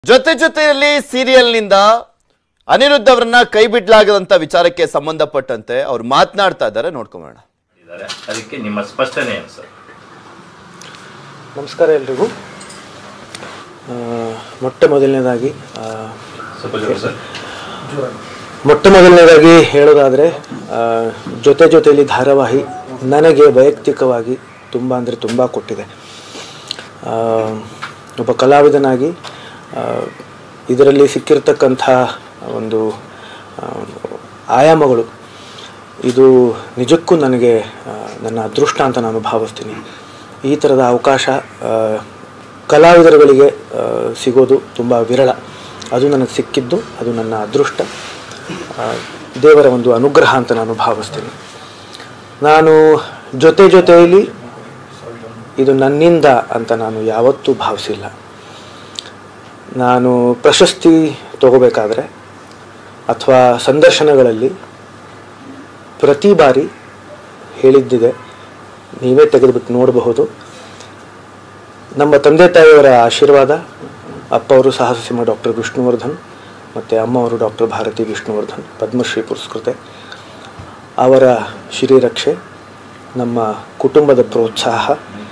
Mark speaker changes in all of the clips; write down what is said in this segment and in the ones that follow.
Speaker 1: ಜೊತೆ ಜೊತೆಯಲ್ಲಿ ಸೀರಿಯಲ್ನಿಂದ ಅನಿರುದ್ಧ ಅವರನ್ನ ಕೈ ಬಿಡ್ಲಾಗದಂತ ವಿಚಾರಕ್ಕೆ ಸಂಬಂಧಪಟ್ಟಂತೆ ಅವ್ರು ಮಾತನಾಡ್ತಾ ಇದ್ದಾರೆ ನೋಡ್ಕೊಂಬೋಣ
Speaker 2: ಇದ್ದಾರೆ ಅದಕ್ಕೆ ನಿಮ್ಮ ಸ್ಪಷ್ಟನೆ ಏನು ಸರ್
Speaker 3: ನಮಸ್ಕಾರ ಎಲ್ರಿಗೂ ಆ, ಮೊಟ್ಟ ಮೊದಲನೇದಾಗಿ ಆ,
Speaker 2: ಸ್ವಲ್ಪ ಜೋರು ಸರ್
Speaker 3: ಮೊಟ್ಟ ಮೊದಲನೇದಾಗಿ ಹೇಳೋದಾದರೆ ಜೊತೆ ಜೊತೆಯಲ್ಲಿ ಧಾರಾವಾಹಿ ನನಗೆ ವೈಯಕ್ತಿಕವಾಗಿ ತುಂಬ ಅಂದರೆ ತುಂಬ ಕೊಟ್ಟಿದೆ ಆ, ಒಬ್ಬ ಕಲಾವಿದನಾಗಿ ಆ, ಇದರಲ್ಲಿ ಸಿಕ್ಕಿರ್ತಕ್ಕಂಥ ಒಂದು ಆ, ಆಯಾಮಗಳು ಇದು ನಿಜಕ್ಕೂ ನನಗೆ ಆ, ನನ್ನ ಅದೃಷ್ಟ ಅಂತ ನಾನು ಭಾವಿಸ್ತೀನಿ ಈ ಥರದ ಅವಕಾಶ ಆ, ಕಲಾವಿದರುಗಳಿಗೆ ಆ, ಸಿಗೋದು ತುಂಬ ವಿರಳ ಅದು ನನಗೆ ಸಿಕ್ಕಿದ್ದು ಅದು ನನ್ನ ಅದೃಷ್ಟ ಆ, ದೇವರ ಒಂದು ಅನುಗ್ರಹ ಅಂತ ನಾನು ಭಾವಿಸ್ತೀನಿ ನಾನು ಜೊತೆ ಜೊತೆಯಲ್ಲಿ ಇದು ನನ್ನಿಂದ ಅಂತ ನಾನು ಯಾವತ್ತೂ ಭಾವಿಸಿಲ್ಲ ನಾನು ಪ್ರಶಸ್ತಿ ತಗೋಬೇಕಾದ್ರೆ ಅಥವಾ ಸಂದರ್ಶನಗಳಲ್ಲಿ ಪ್ರತಿ ಬಾರಿ ಹೇಳಿದ್ದಿದೆ ನೀವೇ ತೆಗೆದುಬಿಟ್ಟು ನೋಡಬಹುದು ನಮ್ಮ ತಂದೆ ತಾಯಿಯವರ ಆಶೀರ್ವಾದ ಅಪ್ಪ ಅವರು ಸಾಹಸ ಡಾಕ್ಟರ್ ವಿಷ್ಣುವರ್ಧನ್ ಮತ್ತು ಅಮ್ಮ ಅವರು ಡಾಕ್ಟರ್ ಭಾರತಿ ವಿಷ್ಣುವರ್ಧನ್ ಪದ್ಮಶ್ರೀ ಪುರಸ್ಕೃತೆ ಅವರ ಶ್ರೀರಕ್ಷೆ ನಮ್ಮ ಕುಟುಂಬದ ಪ್ರೋತ್ಸಾಹ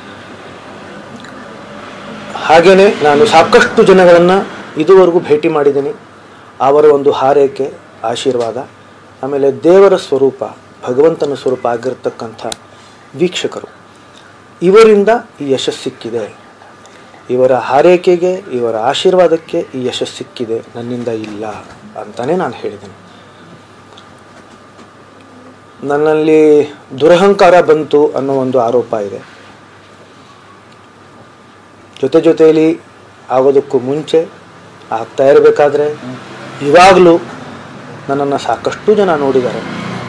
Speaker 3: ಹಾಗೆಯೇ ನಾನು ಸಾಕಷ್ಟು ಜನಗಳನ್ನು ಇದುವರೆಗೂ ಭೇಟಿ ಮಾಡಿದ್ದೀನಿ ಅವರ ಒಂದು ಹಾರೈಕೆ ಆಶೀರ್ವಾದ ಆಮೇಲೆ ದೇವರ ಸ್ವರೂಪ ಭಗವಂತನ ಸ್ವರೂಪ ಆಗಿರ್ತಕ್ಕಂಥ ವೀಕ್ಷಕರು ಇವರಿಂದ ಈ ಯಶಸ್ಸು ಸಿಕ್ಕಿದೆ ಇವರ ಹಾರೈಕೆಗೆ ಇವರ ಆಶೀರ್ವಾದಕ್ಕೆ ಈ ಯಶಸ್ಸು ಸಿಕ್ಕಿದೆ ನನ್ನಿಂದ ಇಲ್ಲ ಅಂತಲೇ ನಾನು ಹೇಳಿದ್ದೇನೆ ನನ್ನಲ್ಲಿ ದುರಹಂಕಾರ ಬಂತು ಅನ್ನೋ ಒಂದು ಆರೋಪ ಇದೆ ಜೊತೆ ಜೊತೆಯಲ್ಲಿ ಆಗೋದಕ್ಕೂ ಮುಂಚೆ ಆಗ್ತಾ ಇರಬೇಕಾದ್ರೆ ಇವಾಗಲೂ ನನ್ನನ್ನು ಸಾಕಷ್ಟು ಜನ ನೋಡಿದ್ದಾರೆ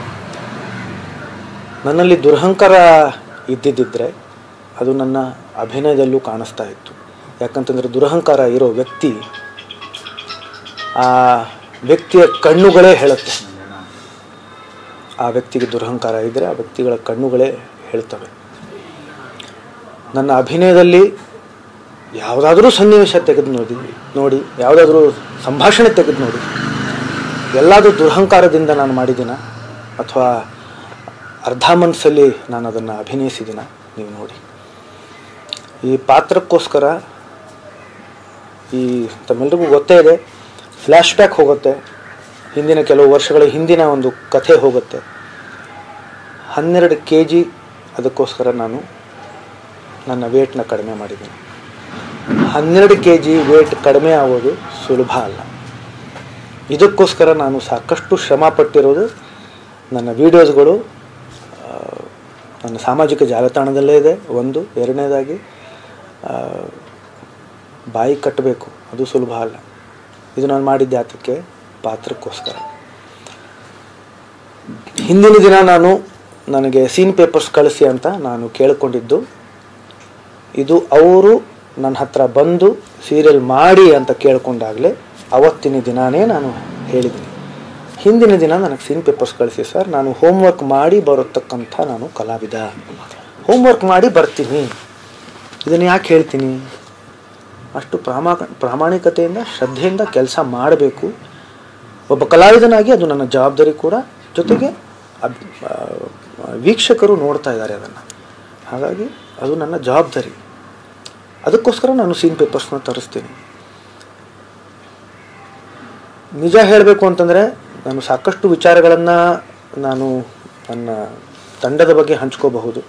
Speaker 3: ನನ್ನಲ್ಲಿ ದುರಹಂಕಾರ ಇದ್ದಿದ್ದಿದ್ರೆ ಅದು ನನ್ನ ಅಭಿನಯದಲ್ಲೂ ಕಾಣಿಸ್ತಾ ಇತ್ತು ಯಾಕಂತಂದರೆ ದುರಹಂಕಾರ ಇರೋ ವ್ಯಕ್ತಿ ಆ ವ್ಯಕ್ತಿಯ ಕಣ್ಣುಗಳೇ ಹೇಳುತ್ತೆ ಆ ವ್ಯಕ್ತಿಗೆ ದುರಹಂಕಾರ ಇದ್ದರೆ ಆ ವ್ಯಕ್ತಿಗಳ ಕಣ್ಣುಗಳೇ ಹೇಳ್ತವೆ ನನ್ನ ಅಭಿನಯದಲ್ಲಿ ಯಾವುದಾದ್ರೂ ಸನ್ನಿವೇಶ ತೆಗೆದು ನೋಡಿ ನೋಡಿ ಯಾವುದಾದ್ರೂ ಸಂಭಾಷಣೆ ತೆಗೆದು ನೋಡಿ ಎಲ್ಲಾದರೂ ದುರಹಂಕಾರದಿಂದ ನಾನು ಮಾಡಿದ್ದೀನ ಅಥವಾ ಅರ್ಧ ಮನಸ್ಸಲ್ಲಿ ನಾನು ಅದನ್ನು ಅಭಿನಯಿಸಿದ್ದೀನ ನೀವು ನೋಡಿ ಈ ಪಾತ್ರಕ್ಕೋಸ್ಕರ ಈ ತಮ್ಮೆಲ್ರಿಗೂ ಗೊತ್ತೇ ಇದೆ ಫ್ಲ್ಯಾಶ್ ಬ್ಯಾಕ್ ಹೋಗುತ್ತೆ ಹಿಂದಿನ ಕೆಲವು ವರ್ಷಗಳ ಹಿಂದಿನ ಒಂದು ಕಥೆ ಹೋಗುತ್ತೆ ಹನ್ನೆರಡು ಕೆ ಜಿ ಅದಕ್ಕೋಸ್ಕರ ನಾನು ನನ್ನ ವೇಟ್ನ ಕಡಿಮೆ ಮಾಡಿದ್ದೀನಿ ಹನ್ನೆರಡು ಕೆ ಜಿ ವೇಟ್ ಕಡಿಮೆ ಆಗೋದು ಸುಲಭ ಅಲ್ಲ ಇದಕ್ಕೋಸ್ಕರ ನಾನು ಸಾಕಷ್ಟು ಶ್ರಮ ಪಟ್ಟಿರೋದು ನನ್ನ ವೀಡಿಯೋಸ್ಗಳು ಆ, ನನ್ನ ಸಾಮಾಜಿಕ ಜಾಲತಾಣದಲ್ಲೇ ಇದೆ ಒಂದು ಎರಡನೇದಾಗಿ ಆ, ಬಾಯಿ ಕಟ್ಟಬೇಕು ಅದು ಸುಲಭ ಅಲ್ಲ ಇದು ನಾನು ಮಾಡಿದ್ದೆ ಯಾತಕ್ಕೆ ಪಾತ್ರಕ್ಕೋಸ್ಕರ ಹಿಂದಿನ ದಿನ ನಾನು ನನಗೆ ಸೀನ್ ಪೇಪರ್ಸ್ ಕಳಿಸಿ ಅಂತ ನಾನು ಕೇಳಿಕೊಂಡಿದ್ದು ಇದು ಅವರು ನನ್ನ ಹತ್ರ ಬಂದು ಸೀರಿಯಲ್ ಮಾಡಿ ಅಂತ ಕೇಳ್ಕೊಂಡಾಗಲೇ ಅವತ್ತಿನ ದಿನಾನೇ ನಾನು ಹೇಳಿದ್ದೀನಿ ಹಿಂದಿನ ದಿನ ನನಗೆ ಸೀನ್ ಪೇಪರ್ಸ್ ಕಳಿಸಿ ಸರ್ ನಾನು ಹೋಮ್ವರ್ಕ್ ಮಾಡಿ ಬರತಕ್ಕಂಥ ನಾನು ಕಲಾವಿದ ಹೋಮ್ವರ್ಕ್ ಮಾಡಿ ಬರ್ತೀನಿ ಇದನ್ನು ಯಾಕೆ ಹೇಳ್ತೀನಿ ಅಷ್ಟು ಪ್ರಾಮಾ ಪ್ರಾಮಾಣಿಕತೆಯಿಂದ ಶ್ರದ್ಧೆಯಿಂದ ಕೆಲಸ ಮಾಡಬೇಕು ಒಬ್ಬ ಕಲಾವಿದನಾಗಿ ಅದು ನನ್ನ ಜವಾಬ್ದಾರಿ ಕೂಡ ಜೊತೆಗೆ ಅಬ್ ಆ, ವೀಕ್ಷಕರು ನೋಡ್ತಾ ಇದ್ದಾರೆ ಅದನ್ನು ಹಾಗಾಗಿ ಅದು ನನ್ನ ಜವಾಬ್ದಾರಿ ಅದಕ್ಕೋಸ್ಕರ ನಾನು ಸೀನ್ ಪೇಪರ್ಸ್ನ ತರಿಸ್ತೀನಿ ನಿಜ ಹೇಳಬೇಕು ಅಂತಂದರೆ ನಾನು ಸಾಕಷ್ಟು ವಿಚಾರಗಳನ್ನು ನಾನು ನನ್ನ ತಂಡದ ಬಗ್ಗೆ ಹಂಚ್ಕೋಬಹುದು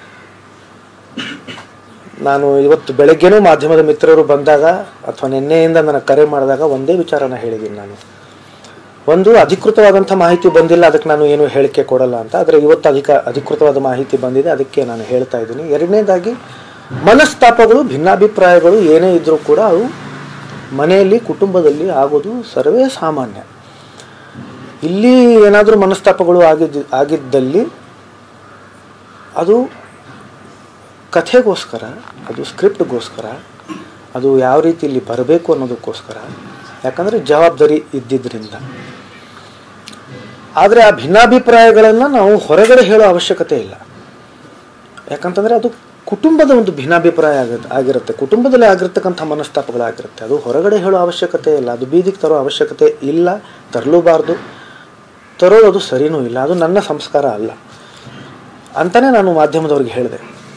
Speaker 3: ನಾನು ಇವತ್ತು ಬೆಳಗ್ಗೆನೂ ಮಾಧ್ಯಮದ ಮಿತ್ರರು ಬಂದಾಗ ಅಥವಾ ನಿನ್ನೆಯಿಂದ ನನಗೆ ಕರೆ ಮಾಡಿದಾಗ ಒಂದೇ ವಿಚಾರನ ಹೇಳಿದ್ದೀನಿ ನಾನು ಒಂದು ಅಧಿಕೃತವಾದಂಥ ಮಾಹಿತಿ ಬಂದಿಲ್ಲ ಅದಕ್ಕೆ ನಾನು ಏನು ಹೇಳಿಕೆ ಕೊಡಲ್ಲ ಅಂತ ಆದರೆ ಇವತ್ತು ಅಧಿಕ ಅಧಿಕೃತವಾದ ಮಾಹಿತಿ ಬಂದಿದೆ ಅದಕ್ಕೆ ನಾನು ಹೇಳ್ತಾ ಇದ್ದೀನಿ ಎರಡನೇದಾಗಿ ಮನಸ್ತಾಪಗಳು ಭಿನ್ನಾಭಿಪ್ರಾಯಗಳು ಏನೇ ಇದ್ದರೂ ಕೂಡ ಅವು ಮನೆಯಲ್ಲಿ ಕುಟುಂಬದಲ್ಲಿ ಆಗೋದು ಸರ್ವೇ ಸಾಮಾನ್ಯ ಇಲ್ಲಿ ಏನಾದರೂ ಮನಸ್ತಾಪಗಳು ಆಗಿದ್ದು ಆಗಿದ್ದಲ್ಲಿ ಅದು ಕಥೆಗೋಸ್ಕರ ಅದು ಸ್ಕ್ರಿಪ್ಟ್ಗೋಸ್ಕರ ಅದು ಯಾವ ರೀತಿ ಇಲ್ಲಿ ಬರಬೇಕು ಅನ್ನೋದಕ್ಕೋಸ್ಕರ ಯಾಕಂದರೆ ಜವಾಬ್ದಾರಿ ಇದ್ದಿದ್ದರಿಂದ ಆದರೆ ಆ ಭಿನ್ನಾಭಿಪ್ರಾಯಗಳನ್ನು ನಾವು ಹೊರಗಡೆ ಹೇಳೋ ಅವಶ್ಯಕತೆ ಇಲ್ಲ ಯಾಕಂತಂದರೆ ಅದು ಕುಟುಂಬದ ಒಂದು ಭಿನ್ನಾಭಿಪ್ರಾಯ ಆಗುತ್ತೆ ಆಗಿರುತ್ತೆ ಕುಟುಂಬದಲ್ಲಿ ಆಗಿರ್ತಕ್ಕಂಥ ಮನಸ್ತಾಪಗಳಾಗಿರುತ್ತೆ ಅದು ಹೊರಗಡೆ ಹೇಳೋ ಅವಶ್ಯಕತೆ ಇಲ್ಲ ಅದು ಬೀದಿಗೆ ತರೋ ಅವಶ್ಯಕತೆ ಇಲ್ಲ ತರಲೂಬಾರ್ದು ತರೋದು ಅದು ಸರಿನೂ ಇಲ್ಲ ಅದು ನನ್ನ ಸಂಸ್ಕಾರ ಅಲ್ಲ ಅಂತಲೇ ನಾನು ಮಾಧ್ಯಮದವ್ರಿಗೆ ಹೇಳಿದೆ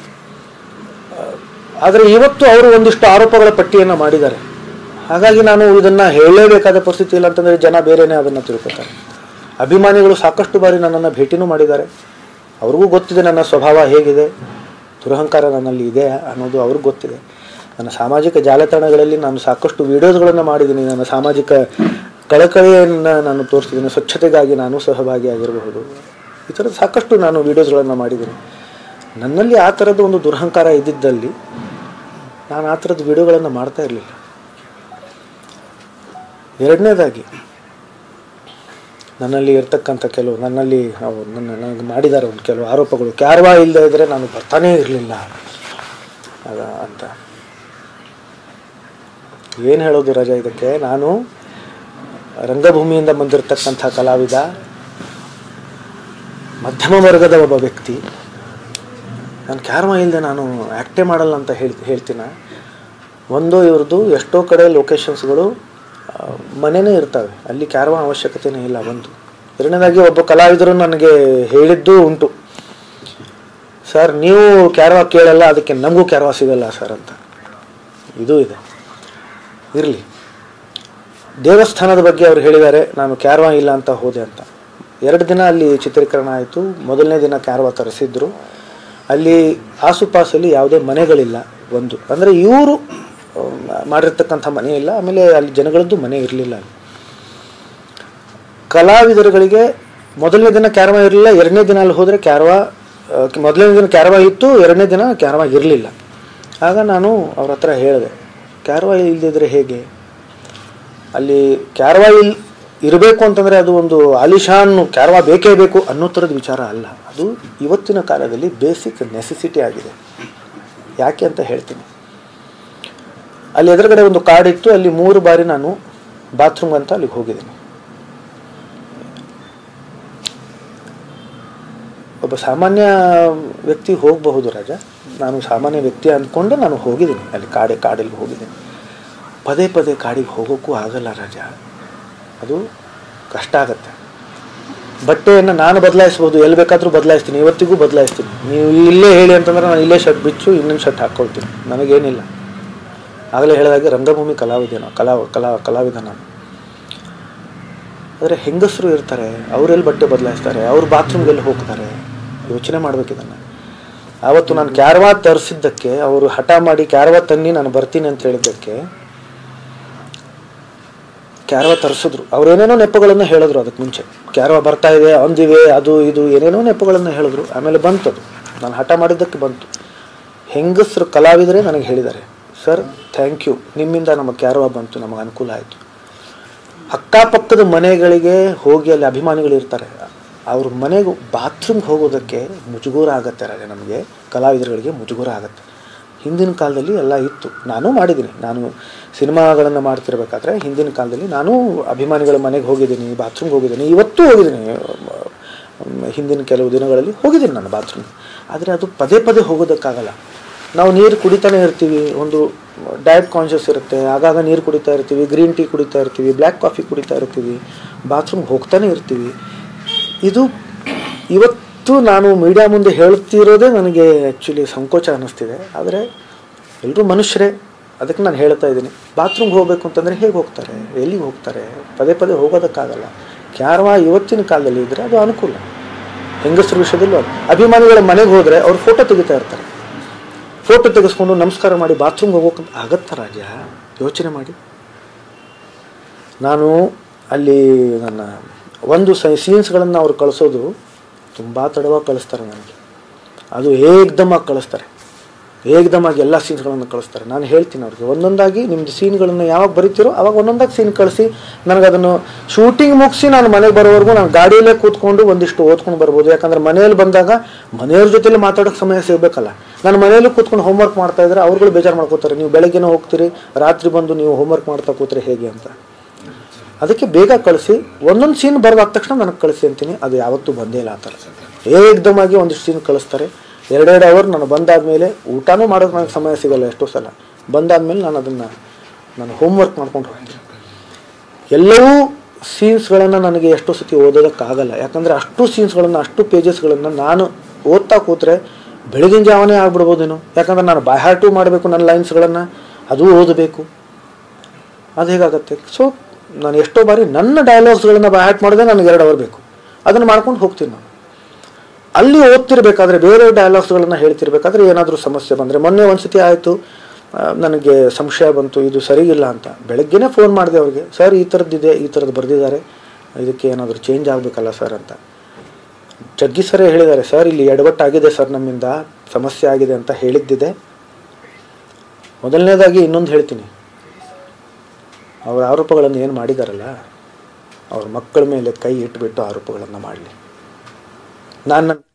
Speaker 3: ಆದರೆ ಇವತ್ತು ಅವರು ಒಂದಿಷ್ಟು ಆರೋಪಗಳ ಪಟ್ಟಿಯನ್ನು ಮಾಡಿದ್ದಾರೆ ಹಾಗಾಗಿ ನಾನು ಇದನ್ನು ಹೇಳಲೇಬೇಕಾದ ಪರಿಸ್ಥಿತಿ ಇಲ್ಲ ಅಂತಂದರೆ ಜನ ಬೇರೆಯೇ ಅದನ್ನು ತಿಳ್ಕೊತಾರೆ ಅಭಿಮಾನಿಗಳು ಸಾಕಷ್ಟು ಬಾರಿ ನನ್ನನ್ನು ಭೇಟಿನೂ ಮಾಡಿದ್ದಾರೆ ಅವ್ರಿಗೂ ಗೊತ್ತಿದೆ ನನ್ನ ಸ್ವಭಾವ ಹೇಗಿದೆ ದುರಹಂಕಾರ ನನ್ನಲ್ಲಿ ಇದೆ ಅನ್ನೋದು ಅವ್ರಿಗೆ ಗೊತ್ತಿದೆ ನನ್ನ ಸಾಮಾಜಿಕ ಜಾಲತಾಣಗಳಲ್ಲಿ ನಾನು ಸಾಕಷ್ಟು ವಿಡಿಯೋಸ್ಗಳನ್ನು ಮಾಡಿದ್ದೀನಿ ನನ್ನ ಸಾಮಾಜಿಕ ಕಳಕಳಿಯನ್ನು ನಾನು ತೋರಿಸಿದ್ದೀನಿ ಸ್ವಚ್ಛತೆಗಾಗಿ ನಾನು ಸಹಭಾಗಿಯಾಗಿರಬಹುದು ಈ ಥರದ ಸಾಕಷ್ಟು ನಾನು ವಿಡಿಯೋಸ್ಗಳನ್ನು ಮಾಡಿದ್ದೀನಿ ನನ್ನಲ್ಲಿ ಆ ಥರದ ಒಂದು ದುರಹಂಕಾರ ಇದ್ದಿದ್ದಲ್ಲಿ ನಾನು ಆ ಥರದ ವಿಡಿಯೋಗಳನ್ನು ಮಾಡ್ತಾ ಇರಲಿಲ್ಲ ಎರಡನೇದಾಗಿ ನನ್ನಲ್ಲಿ ಇರ್ತಕ್ಕಂಥ ಕೆಲವು ನನ್ನಲ್ಲಿ ಅವು ನನ್ನ ನನಗೆ ಮಾಡಿದ್ದಾರೆ ಒಂದು ಕೆಲವು ಆರೋಪಗಳು ಕ್ಯಾರ್ವಾ ಇಲ್ಲದೆ ಇದ್ದರೆ ನಾನು ಬರ್ತಾನೇ ಇರಲಿಲ್ಲ ಆಗ ಅಂತ ಏನು ಹೇಳೋದು ರಜಾ ಇದಕ್ಕೆ ನಾನು ರಂಗಭೂಮಿಯಿಂದ ಬಂದಿರತಕ್ಕಂಥ ಕಲಾವಿದ ಮಧ್ಯಮ ವರ್ಗದ ಒಬ್ಬ ವ್ಯಕ್ತಿ ನಾನು ಕ್ಯಾರ್ವಾ ಇಲ್ಲದೆ ನಾನು ಆ್ಯಕ್ಟೇ ಮಾಡಲ್ಲ ಅಂತ ಹೇಳಿ ಹೇಳ್ತೀನ ಒಂದು ಇವ್ರದ್ದು ಎಷ್ಟೋ ಕಡೆ ಲೊಕೇಶನ್ಸ್ಗಳು ಮನೆಯೇ ಇರ್ತವೆ ಅಲ್ಲಿ ಕ್ಯಾರ್ವಾ ಅವಶ್ಯಕತೆನೇ ಇಲ್ಲ ಒಂದು ಎರಡನೇದಾಗಿ ಒಬ್ಬ ಕಲಾವಿದರು ನನಗೆ ಹೇಳಿದ್ದು ಉಂಟು ಸರ್ ನೀವು ಕ್ಯಾರ್ವಾ ಕೇಳಲ್ಲ ಅದಕ್ಕೆ ನಮಗೂ ಕ್ಯಾರ್ವಾ ಸಿಗಲ್ಲ ಸರ್ ಅಂತ ಇದು ಇದೆ ಇರಲಿ ದೇವಸ್ಥಾನದ ಬಗ್ಗೆ ಅವ್ರು ಹೇಳಿದ್ದಾರೆ ನಾನು ಕ್ಯಾರ್ವಾ ಇಲ್ಲ ಅಂತ ಹೋದೆ ಅಂತ ಎರಡು ದಿನ ಅಲ್ಲಿ ಚಿತ್ರೀಕರಣ ಆಯಿತು ಮೊದಲನೇ ದಿನ ಕ್ಯಾರ್ವಾ ತರಿಸಿದ್ರು ಅಲ್ಲಿ ಆಸುಪಾಸಲ್ಲಿ ಯಾವುದೇ ಮನೆಗಳಿಲ್ಲ ಒಂದು ಅಂದರೆ ಇವರು ಮಾಡಿರ್ತಕ್ಕಂಥ ಮನೆ ಇಲ್ಲ ಆಮೇಲೆ ಅಲ್ಲಿ ಜನಗಳದ್ದು ಮನೆ ಇರಲಿಲ್ಲ ಅಲ್ಲಿ ಕಲಾವಿದರುಗಳಿಗೆ ಮೊದಲನೇ ದಿನ ಕ್ಯಾರವಾ ಇರಲಿಲ್ಲ ಎರಡನೇ ದಿನ ಅಲ್ಲಿ ಹೋದರೆ ಕ್ಯಾರವಾ ಆ, ಮೊದಲನೇ ದಿನ ಕ್ಯಾರವಾ ಇತ್ತು ಎರಡನೇ ದಿನ ಕ್ಯಾರವಾ ಇರಲಿಲ್ಲ ಆಗ ನಾನು ಅವ್ರ ಹತ್ರ ಹೇಳಿದೆ ಕ್ಯಾರವಾ ಇಲ್ಲದಿದ್ದರೆ ಹೇಗೆ ಅಲ್ಲಿ ಕ್ಯಾರವಾ ಇಲ್ ಇರಬೇಕು ಅಂತಂದರೆ ಅದು ಒಂದು ಆಲಿಶಾನ್ ಕ್ಯಾರವಾ ಬೇಕೇ ಬೇಕು ಅನ್ನೋ ಥರದ ವಿಚಾರ ಅಲ್ಲ ಅದು ಇವತ್ತಿನ ಕಾಲದಲ್ಲಿ ಬೇಸಿಕ್ ನೆಸೆಸಿಟಿ ಆಗಿದೆ ಯಾಕೆ ಅಂತ ಹೇಳ್ತೀನಿ ಅಲ್ಲಿ ಎದುರುಗಡೆ ಒಂದು ಕಾಡಿತ್ತು ಅಲ್ಲಿ ಮೂರು ಬಾರಿ ನಾನು ಬಾತ್ರೂಮ್ ಅಂತ ಅಲ್ಲಿಗೆ ಹೋಗಿದ್ದೀನಿ ಒಬ್ಬ ಸಾಮಾನ್ಯ ವ್ಯಕ್ತಿ ಹೋಗಬಹುದು ರಾಜ ನಾನು ಸಾಮಾನ್ಯ ವ್ಯಕ್ತಿ ಅಂದ್ಕೊಂಡು ನಾನು ಹೋಗಿದ್ದೀನಿ ಅಲ್ಲಿ ಕಾಡೆ ಕಾಡಲ್ಲಿ ಹೋಗಿದ್ದೀನಿ ಪದೇ ಪದೇ ಕಾಡಿಗೆ ಹೋಗೋಕ್ಕೂ ಆಗಲ್ಲ ರಾಜ ಅದು ಕಷ್ಟ ಆಗತ್ತೆ ಬಟ್ಟೆಯನ್ನು ನಾನು ಬದಲಾಯಿಸ್ಬೋದು ಎಲ್ಲಿ ಬೇಕಾದರೂ ಬದಲಾಯಿಸ್ತೀನಿ ಇವತ್ತಿಗೂ ಬದಲಾಯಿಸ್ತೀನಿ ನೀವು ಇಲ್ಲೇ ಹೇಳಿ ಅಂತಂದ್ರೆ ನಾನು ಇಲ್ಲೇ ಶರ್ಟ್ ಬಿಚ್ಚು ಇನ್ನೊಂದು ಶರ್ಟ್ ಹಾಕ್ಕೊಳ್ತೀನಿ ನನಗೇನಿಲ್ಲ ಆಗಲೇ ಹೇಳಿದಾಗೆ ರಂಗಭೂಮಿ ಕಲಾವಿದ ನಾನು ಕಲಾ ಕಲಾ ಕಲಾವಿದ ನಾನು ಆದರೆ ಹೆಂಗಸರು ಇರ್ತಾರೆ ಅವರೆಲ್ಲಿ ಬಟ್ಟೆ ಬದಲಾಯಿಸ್ತಾರೆ ಅವ್ರು ಬಾತ್ರೂಮ್ಗೆ ಎಲ್ಲಿ ಹೋಗ್ತಾರೆ ಯೋಚನೆ ಮಾಡ್ಬೇಕಿದನ್ನು ಆವತ್ತು ನಾನು ಕ್ಯಾರ್ವಾ ತರಿಸಿದ್ದಕ್ಕೆ ಅವರು ಹಠ ಮಾಡಿ ಕ್ಯಾರ್ವಾ ತನ್ನಿ ನಾನು ಬರ್ತೀನಿ ಅಂತ ಹೇಳಿದ್ದಕ್ಕೆ ಕ್ಯಾರವ ತರಿಸಿದ್ರು ಅವ್ರೇನೇನೋ ನೆಪಗಳನ್ನು ಹೇಳಿದ್ರು ಅದಕ್ಕೆ ಮುಂಚೆ ಕ್ಯಾರವ ಬರ್ತಾ ಇದೆ ಅಂದಿವೆ ಅದು ಇದು ಏನೇನೋ ನೆಪಗಳನ್ನು ಹೇಳಿದ್ರು ಆಮೇಲೆ ಬಂತದು ನಾನು ಹಠ ಮಾಡಿದ್ದಕ್ಕೆ ಬಂತು ಹೆಂಗಸರು ಕಲಾವಿದರೇ ನನಗೆ ಹೇಳಿದ್ದಾರೆ ಸರ್ ಥ್ಯಾಂಕ್ ಯು ನಿಮ್ಮಿಂದ ನಮಗೆ ಕ್ಯಾರವ ಬಂತು ನಮಗೆ ಅನುಕೂಲ ಆಯಿತು ಅಕ್ಕಪಕ್ಕದ ಮನೆಗಳಿಗೆ ಹೋಗಿ ಅಲ್ಲಿ ಅಭಿಮಾನಿಗಳು ಇರ್ತಾರೆ ಅವ್ರ ಮನೆಗೆ ಬಾತ್ರೂಮ್ಗೆ ಹೋಗೋದಕ್ಕೆ ಮುಜುಗೂರ ಆಗತ್ತೆ ರಾಜ ನಮಗೆ ಕಲಾವಿದರುಗಳಿಗೆ ಮುಜುಗೂರ ಆಗುತ್ತೆ ಹಿಂದಿನ ಕಾಲದಲ್ಲಿ ಎಲ್ಲ ಇತ್ತು ನಾನು ಮಾಡಿದ್ದೀನಿ ನಾನು ಸಿನಿಮಾಗಳನ್ನು ಮಾಡ್ತಿರ್ಬೇಕಾದ್ರೆ ಹಿಂದಿನ ಕಾಲದಲ್ಲಿ ನಾನು ಅಭಿಮಾನಿಗಳ ಮನೆಗೆ ಹೋಗಿದ್ದೀನಿ ಬಾತ್ರೂಮ್ಗೆ ಹೋಗಿದ್ದೀನಿ ಇವತ್ತೂ ಹೋಗಿದ್ದೀನಿ ಮ್, ಹಿಂದಿನ ಕೆಲವು ದಿನಗಳಲ್ಲಿ ಹೋಗಿದ್ದೀನಿ ನಾನು ಬಾತ್ರೂಮ್ ಆದರೆ ಅದು ಪದೇ ಪದೇ ಹೋಗೋದಕ್ಕಾಗಲ್ಲ ನಾವು ನೀರು ಕುಡಿತಾನೆ ಇರ್ತೀವಿ ಒಂದು ಡಯಟ್ ಕಾನ್ಷಿಯಸ್ ಇರುತ್ತೆ ಆಗಾಗ ನೀರು ಕುಡಿತಾ ಇರ್ತೀವಿ ಗ್ರೀನ್ ಟೀ ಕುಡಿತಾ ಇರ್ತೀವಿ ಬ್ಲ್ಯಾಕ್ ಕಾಫಿ ಕುಡಿತಾ ಇರ್ತೀವಿ ಬಾತ್ರೂಮ್ಗೆ ಹೋಗ್ತಾನೆ ಇರ್ತೀವಿ ಇದು ಇವತ್ತು ನಾನು ಮೀಡಿಯಾ ಮುಂದೆ ಹೇಳ್ತಿರೋದೇ ನನಗೆ ಆ್ಯಕ್ಚುಲಿ ಸಂಕೋಚ ಅನ್ನಿಸ್ತಿದೆ ಆದರೆ ಎಲ್ಲರೂ ಮನುಷ್ಯರೇ ಅದಕ್ಕೆ ನಾನು ಹೇಳ್ತಾ ಇದ್ದೀನಿ ಬಾತ್ರೂಮ್ಗೆ ಹೋಗಬೇಕು ಅಂತಂದರೆ ಹೇಗೆ ಹೋಗ್ತಾರೆ ಎಲ್ಲಿಗೆ ಹೋಗ್ತಾರೆ ಪದೇ ಪದೇ ಹೋಗೋದಕ್ಕಾಗಲ್ಲ ಕ್ಯಾರವಾ ಇವತ್ತಿನ ಕಾಲದಲ್ಲಿ ಇದ್ದರೆ ಅದು ಅನುಕೂಲ ಹೆಂಗಸರ ವಿಷಯದಲ್ಲೂ ಅದು ಅಭಿಮಾನಿಗಳ ಮನೆಗೆ ಹೋದರೆ ಅವ್ರು ಫೋಟೋ ತೆಗಿತಾ ಇರ್ತಾರೆ ಫೋಟೋ ತೆಗೆಸ್ಕೊಂಡು ನಮಸ್ಕಾರ ಮಾಡಿ ಬಾತ್ರೂಮ್ಗೆ ಹೋಗೋಕೆ ಆಗತ್ತಾ ರಾಜ ಯೋಚನೆ ಮಾಡಿ ನಾನು ಅಲ್ಲಿ ನನ್ನ ಒಂದು ಸೀನ್ಸ್ಗಳನ್ನು ಅವ್ರು ಕಳಿಸೋದು ತುಂಬ ತಡವಾಗಿ ಕಳಿಸ್ತಾರೆ ನನಗೆ ಅದು ಏಕ್ದಮಾಗಿ ಕಳಿಸ್ತಾರೆ ಏಕ್ದಮಾಗಿ ಎಲ್ಲ ಸೀನ್ಸ್ಗಳನ್ನು ಕಳಿಸ್ತಾರೆ ನಾನು ಹೇಳ್ತೀನಿ ಅವ್ರಿಗೆ ಒಂದೊಂದಾಗಿ ನಿಮ್ಮದು ಸೀನ್ಗಳನ್ನು ಯಾವಾಗ ಬರೀತೀರೋ ಅವಾಗ ಒಂದೊಂದಾಗಿ ಸೀನ್ ಕಳಿಸಿ ನನಗೆ ಅದನ್ನು ಶೂಟಿಂಗ್ ಮುಗಿಸಿ ನಾನು ಮನೆಗೆ ಬರೋವರೆಗೂ ನಾನು ಗಾಡಿಯಲ್ಲೇ ಕೂತ್ಕೊಂಡು ಒಂದಿಷ್ಟು ಓದ್ಕೊಂಡು ಬರ್ಬೋದು ಯಾಕಂದ್ರೆ ಮನೆಯಲ್ಲಿ ಬಂದಾಗ ಮನೆಯವ್ರ ಜೊತೆಲಿ ಮಾತಾಡೋಕ್ಕೆ ಸಮಯ ಸಿಗಬೇಕಲ್ಲ ನಾನು ಮನೆಯಲ್ಲೂ ಕೂತ್ಕೊಂಡು ಹೋಮ್ವರ್ಕ್ ಮಾಡ್ತಾ ಇದ್ರೆ ಅವ್ರುಗಳು ಬೇಜಾರು ಮಾಡ್ಕೋತಾರೆ ನೀವು ಬೆಳಗ್ಗೆನೇ ಹೋಗ್ತೀರಿ ರಾತ್ರಿ ಬಂದು ನೀವು ಹೋಮ್ವರ್ಕ್ ಮಾಡ್ತಾ ಕೂತ್ರೆ ಹೇಗೆ ಅಂತ ಅದಕ್ಕೆ ಬೇಗ ಕಳಿಸಿ ಒಂದೊಂದು ಸೀನ್ ಬರೆದಾದ ತಕ್ಷಣ ನನಗೆ ಕಳಿಸಿ ಅಂತೀನಿ ಅದು ಯಾವತ್ತೂ ಬಂದೇ ಇಲ್ಲ ಆ ಥರ ಏಕ್ದಮಾಗಿ ಒಂದಿಷ್ಟು ಸೀನ್ ಕಳಿಸ್ತಾರೆ ಎರಡೆರಡು ಅವರ್ ನಾನು ಬಂದಾದಮೇಲೆ ಊಟನೂ ಮಾಡೋದು ನನಗೆ ಸಮಯ ಸಿಗಲ್ಲ ಎಷ್ಟೋ ಸಲ ಬಂದಾದಮೇಲೆ ನಾನು ಅದನ್ನು ನಾನು ಹೋಮ್ವರ್ಕ್ ಮಾಡ್ಕೊಂಡು ಹೋಗ್ತೀನಿ ಎಲ್ಲವೂ ಸೀನ್ಸ್ಗಳನ್ನು ನನಗೆ ಎಷ್ಟೋ ಸತಿ ಓದೋದಕ್ಕಾಗಲ್ಲ ಯಾಕಂದರೆ ಅಷ್ಟು ಸೀನ್ಸ್ಗಳನ್ನು ಅಷ್ಟು ಪೇಜಸ್ಗಳನ್ನು ನಾನು ಓದ್ತಾ ಕೂತ್ರೆ ಬೆಳಗಿನ ಜಾವನೇ ಆಗ್ಬಿಡ್ಬೋದೇನೋ ಯಾಕಂದ್ರೆ ನಾನು ಬಾಯ್ಹಾಟು ಮಾಡಬೇಕು ನನ್ನ ಲೈನ್ಸ್ಗಳನ್ನು ಅದು ಓದಬೇಕು ಅದು ಹೇಗಾಗತ್ತೆ ಸೊ ನಾನು ಎಷ್ಟೋ ಬಾರಿ ನನ್ನ ಡೈಲಾಗ್ಸ್ಗಳನ್ನು ಬಾಯ್ಹಾಟ್ ಮಾಡಿದ್ರೆ ನನಗೆ ಎರಡು ಅವರ್ ಬೇಕು ಅದನ್ನು ಮಾಡ್ಕೊಂಡು ಹೋಗ್ತೀನಿ ನಾನು ಅಲ್ಲಿ ಓದ್ತಿರ್ಬೇಕಾದ್ರೆ ಬೇರೆ ಡೈಲಾಗ್ಸ್ಗಳನ್ನು ಹೇಳ್ತಿರ್ಬೇಕಾದ್ರೆ ಏನಾದರೂ ಸಮಸ್ಯೆ ಬಂದರೆ ಮೊನ್ನೆ ಒಂದ್ಸತಿ ಆಯಿತು ನನಗೆ ಸಂಶಯ ಬಂತು ಇದು ಸರಿಗಿಲ್ಲ ಅಂತ ಬೆಳಗ್ಗೆನೇ ಫೋನ್ ಮಾಡಿದೆ ಅವ್ರಿಗೆ ಸರ್ ಈ ಥರದ್ದಿದೆ ಈ ಥರದ್ದು ಬರೆದಿದ್ದಾರೆ ಇದಕ್ಕೆ ಏನಾದರೂ ಚೇಂಜ್ ಆಗಬೇಕಲ್ಲ ಸರ್ ಅಂತ ಜಗ್ಗಿ ಸರೇ ಹೇಳಿದ್ದಾರೆ ಸರ್ ಇಲ್ಲಿ ಎಡವಟ್ಟಾಗಿದೆ ಸರ್ ನಮ್ಮಿಂದ ಸಮಸ್ಯೆ ಆಗಿದೆ ಅಂತ ಹೇಳಿದ್ದಿದೆ ಮೊದಲನೇದಾಗಿ ಇನ್ನೊಂದು ಹೇಳ್ತೀನಿ ಅವರ ಆರೋಪಗಳನ್ನು ಏನು ಮಾಡಿದಾರಲ್ಲ ಅವ್ರ ಮಕ್ಕಳ ಮೇಲೆ ಕೈ ಇಟ್ಬಿಟ್ಟು ಆರೋಪಗಳನ್ನು ಮಾಡಲಿ ನಾನು ನನ್ನ